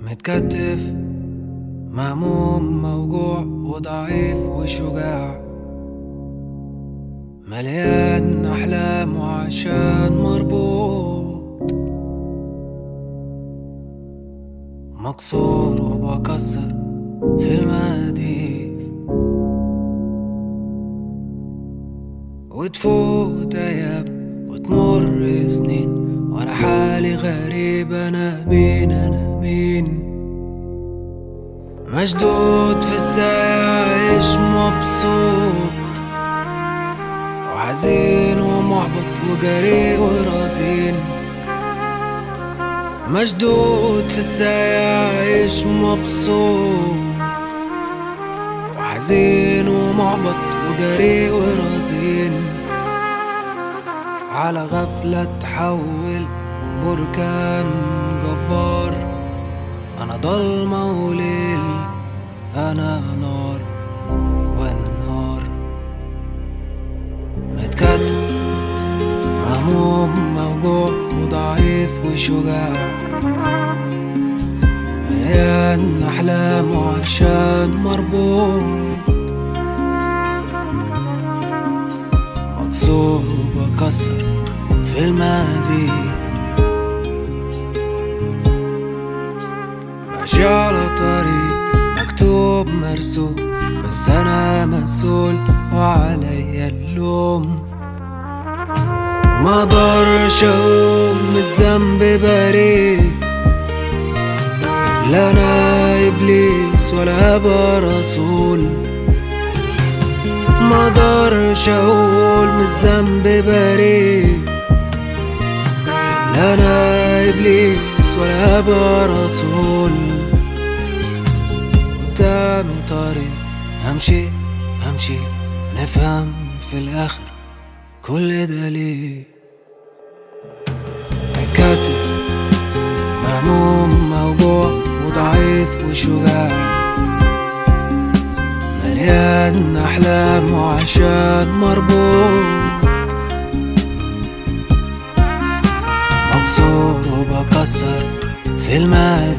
متكتف مهموم موجوع وضعيف وشجاع مليان أحلام وعشان مربوط مكسور وبكسر في المقاديف وتفوت أيام وتمر سنين وأنا حالي غريب أنا مين أنا مين مشدود في ازاي عايش مبسوط وحزين ومحبط وجري ورزين مشدود في ازاي عايش مبسوط وحزين ومحبط وجري ورزين على غفلة تحول بركان جبار أنا ضلمة وليل أنا نار والنار متكتف مهموم موجوع وضعيف وشجاع مليان أحلام وعشان مربوط مكسور وبكسر في الماضي ماشي على طريق مكتوب مرسوم بس أنا مسؤول وعليا اللوم ما اقدرش اقوم من الذنب بريء لا انا ابليس ولا ابقى رسول ما اقدرش اقول من الذنب بريء لا انا ابليس ولا ابقى رسول قدامي طريق همشي همشي نفهم في الاخر كل ده ليه متكتف مهموم موجوع وضعيف وشجاع مليان أحلام وعشان مربوط مكسور وبكسر في الماضي